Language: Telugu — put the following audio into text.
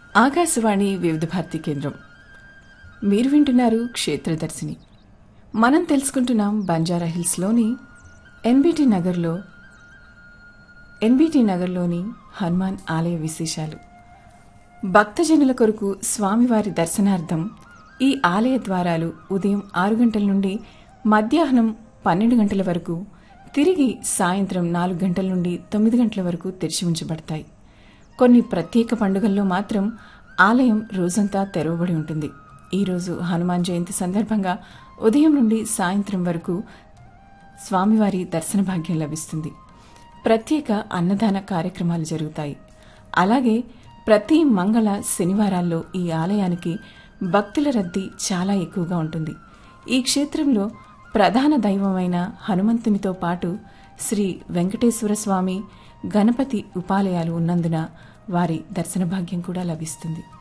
ఆకాశవాణి వివిధ భారతి కేంద్రం మీరు వింటున్నారు క్షేత్రదర్శిని మనం తెలుసుకుంటున్నాం బంజారా హిల్స్లోని ఎన్బిటి నగర్లో ఎన్బిటి నగర్లోని హనుమాన్ ఆలయ విశేషాలు భక్తజనుల కొరకు స్వామివారి దర్శనార్థం ఈ ఆలయ ద్వారాలు ఉదయం ఆరు గంటల నుండి మధ్యాహ్నం పన్నెండు గంటల వరకు తిరిగి సాయంత్రం నాలుగు గంటల నుండి తొమ్మిది గంటల వరకు తెరిచి ఉంచబడతాయి కొన్ని ప్రత్యేక పండుగల్లో మాత్రం ఆలయం రోజంతా తెరవబడి ఉంటుంది ఈరోజు హనుమాన్ జయంతి సందర్భంగా ఉదయం నుండి సాయంత్రం వరకు స్వామివారి దర్శన భాగ్యం లభిస్తుంది ప్రత్యేక అన్నదాన కార్యక్రమాలు జరుగుతాయి అలాగే ప్రతి మంగళ శనివారాల్లో ఈ ఆలయానికి భక్తుల రద్దీ చాలా ఎక్కువగా ఉంటుంది ఈ క్షేత్రంలో ప్రధాన దైవమైన హనుమంతునితో పాటు శ్రీ వెంకటేశ్వర స్వామి గణపతి ఉపాలయాలు ఉన్నందున వారి దర్శన భాగ్యం కూడా లభిస్తుంది